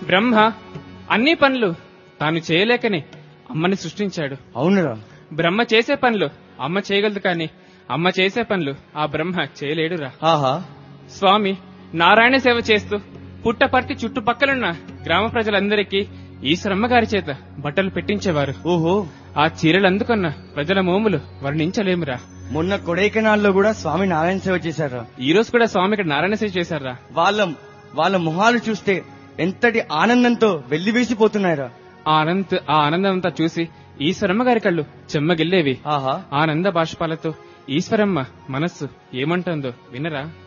బ్రహ్మ అన్ని పనులు తాను చేయలేకనే అమ్మని సృష్టించాడు అవునురా బ్రహ్మ చేసే పనులు అమ్మ చేయగలదు కానీ అమ్మ చేసే పనులు ఆ బ్రహ్మ చేయలేడురా ఆహా స్వామి నారాయణ సేవ చేస్తూ పుట్టపర్తి చుట్టుపక్కలున్న గ్రామ ప్రజలందరికీ ఈశ్వరమ్మ గారి చేత బట్టలు పెట్టించేవారు ఓహో ఆ చీరలు అందుకున్న ప్రజల మోములు వర్ణించలేమురా మొన్న కొడైకెనాల్లో కూడా స్వామి నారాయణ సేవ చేశారా ఈ రోజు కూడా స్వామి ఇక్కడ నారాయణ సేవ చేశారా వాళ్ళ వాళ్ళ మొహాలు చూస్తే ఎంతటి ఆనందంతో వెల్లివేసిపోతున్నాయిరా ఆ ఆనంద్ ఆ ఆనందం అంతా చూసి ఈశ్వరమ్మ గారి కళ్ళు చెమ్మగిల్లేవి ఆహా ఆనంద బాష్పాలతో ఈశ్వరమ్మ మనస్సు ఏమంటుందో వినరా